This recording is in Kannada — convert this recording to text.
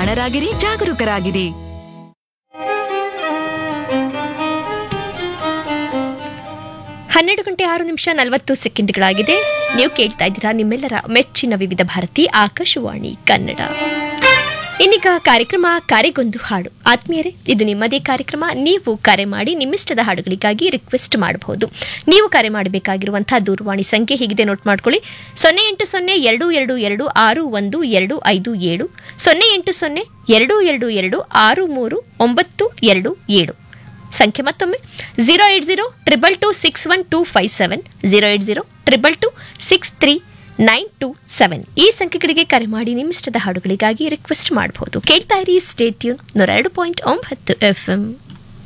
ಜಾಣರಾಗಿರಿ ಜಾಗರೂಕರಾಗಿರಿ ಹನ್ನೆರಡು ಗಂಟೆ ಆರು ನಿಮಿಷ ನಲವತ್ತು ಸೆಕೆಂಡ್ಗಳಾಗಿದೆ ನೀವು ಕೇಳ್ತಾ ಇದ್ದೀರಾ ನಿಮ್ಮೆಲ್ಲರ ಮೆಚ್ಚಿನ ವಿವಿಧ ಭಾರತಿ ಆಕಾಶವಾಣಿ ಕನ್ನಡ ಇನ್ನೀಗ ಕಾರ್ಯಕ್ರಮ ಕರೆಗೊಂದು ಹಾಡು ಆತ್ಮೀಯರೇ ಇದು ನಿಮ್ಮದೇ ಕಾರ್ಯಕ್ರಮ ನೀವು ಕರೆ ಮಾಡಿ ನಿಮ್ಮಿಷ್ಟದ ಹಾಡುಗಳಿಗಾಗಿ ರಿಕ್ವೆಸ್ಟ್ ಮಾಡಬಹುದು ನೀವು ಕರೆ ಮಾಡಬೇಕಾಗಿರುವಂತಹ ದೂರವಾಣಿ ಸಂಖ್ಯೆ ಹೀಗಿದೆ ನೋಟ್ ಮಾಡ್ಕೊಳ್ಳಿ ಸೊನ್ನೆ ಎಂಟು ಸೊನ್ನೆ ಎರಡು ಎರಡು ಎರಡು ಆರು ಒಂದು ಎರಡು ಐದು ಏಳು ಸೊನ್ನೆ ಎಂಟು ಸೊನ್ನೆ ಎರಡು ಎರಡು ಎರಡು ಆರು ಮೂರು ಒಂಬತ್ತು ಎರಡು ಏಳು ಸಂಖ್ಯೆ ಮತ್ತೊಮ್ಮೆ zero eight zero triple two six one two five seven zero eight zero triple two six three nine two seven ಈ ಸಂಖ್ಯೆಗಳಿಗೆ ಕರೆ ಮಾಡಿ ನಿಮ್ಮಿಷ್ಟದ ಹಾಡುಗಳಿಗಾಗಿ ರಿಕ್ವೆಸ್ಟ್ ಮಾಡಬಹುದು ಕೇಳ್ತಾ ಇರಿ ಸ್ಟೇಟ್ಯೂನ್ ನೂರ ಎರಡು ಪಾಯಿಂಟ್ ಒಂಬತ್ತು ಎಫ್ ಎಂ